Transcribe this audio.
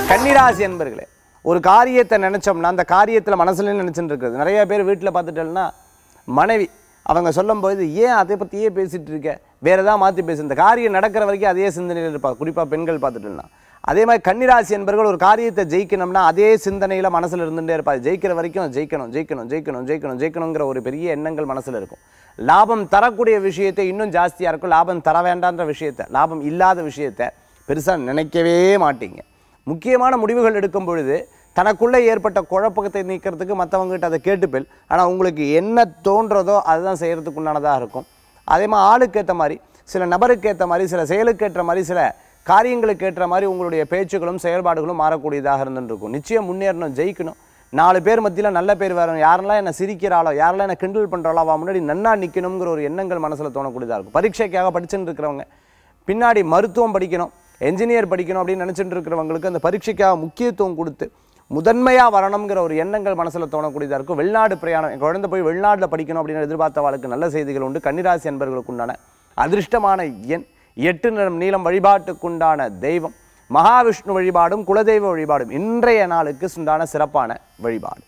கன்னிராசி என்பர்களே ஒரு காரியத்தை நினைச்சோம்னா அந்த காரியத்தில் மனசுல நினைச்சுட்டு இருக்கிறது நிறைய பேர் வீட்டில் பார்த்துட்டேன்னா மனைவி அவங்க சொல்லும்போது ஏன் அதை பற்றியே பேசிட்டு இருக்க வேற ஏதாவது மாற்றி பேசு இந்த காரியம் நடக்கிற வரைக்கும் அதே சிந்தனையில் இருப்பாங்க குறிப்பாக பெண்கள் பார்த்துட்டோம்னா அதே மாதிரி கன்னிராசி என்பர்கள் ஒரு காரியத்தை ஜெயிக்கணும்னா அதே சிந்தனையில் மனசில் இருந்துகிட்டே இருப்பாங்க ஜெயிக்கிற வரைக்கும் ஜெயிக்கணும் ஜெயிக்கணும் ஜெயிக்கணும் ஜெயிக்கணும் ஜெயிக்கணுங்கிற ஒரு பெரிய எண்ணங்கள் மனசில் இருக்கும் லாபம் தரக்கூடிய விஷயத்தை இன்னும் ஜாஸ்தியாக இருக்கும் லாபம் தர வேண்டான்ற விஷயத்தை லாபம் இல்லாத விஷயத்தை பெருசாக நினைக்கவே மாட்டீங்க முக்கியமான முடிவுகள் எடுக்கும் பொழுது தனக்குள்ளே ஏற்பட்ட குழப்பத்தை நீக்கிறதுக்கு மற்றவங்ககிட்ட அதை கேட்டுப்பேல் ஆனால் உங்களுக்கு என்ன தோன்றதோ அதுதான் செய்கிறதுக்கு உண்டானதாக இருக்கும் அதே மாதிரி ஆளுக்கு ஏற்ற மாதிரி சில நபருக்கு ஏற்ற மாதிரி சில செயலுக்கு ஏற்ற மாதிரி சில காரியங்களுக்கு ஏற்ற மாதிரி உங்களுடைய பேச்சுகளும் செயல்பாடுகளும் மாறக்கூடியதாக இருந்துட்டு இருக்கும் நிச்சயம் முன்னேறணும் ஜெயிக்கணும் நாலு பேர் மத்தியில் நல்ல பேர் வரணும் யாரெல்லாம் என்ன சிரிக்கிறாளோ யாரெல்லாம் என்ன கிண்டல் பண்ணுறாளோ அவன் முன்னாடி நன்னா நிற்கணுங்கிற ஒரு எண்ணங்கள் மனசில் தோணக்கூடியதாக இருக்கும் பரீட்சைக்காக படிச்சுட்டு இருக்கிறவங்க பின்னாடி மருத்துவம் படிக்கணும் என்ஜினியர் படிக்கணும் அப்படின்னு நினச்சிட்டு இருக்கிறவங்களுக்கு அந்த பரீட்சைக்காக முக்கியத்துவம் கொடுத்து முதன்மையாக வரணுங்கிற ஒரு எண்ணங்கள் மனசில் தோணக்கூடியதாக இருக்கும் வெளிநாடு பிரயாணம் என் குழந்தை போய் வெளிநாட்டில் படிக்கணும் அப்படின்னு எதிர்பார்த்தவாளுக்கு நல்ல செய்திகள் உண்டு கன்னிராசி என்பர்களுக்கு உண்டான அதிர்ஷ்டமான எண் எட்டு நிறம் நீளம் வழிபாட்டுக்குண்டான தெய்வம் மகாவிஷ்ணு வழிபாடும் குலதெய்வ வழிபாடும் இன்றைய நாளுக்கு உண்டான சிறப்பான வழிபாடு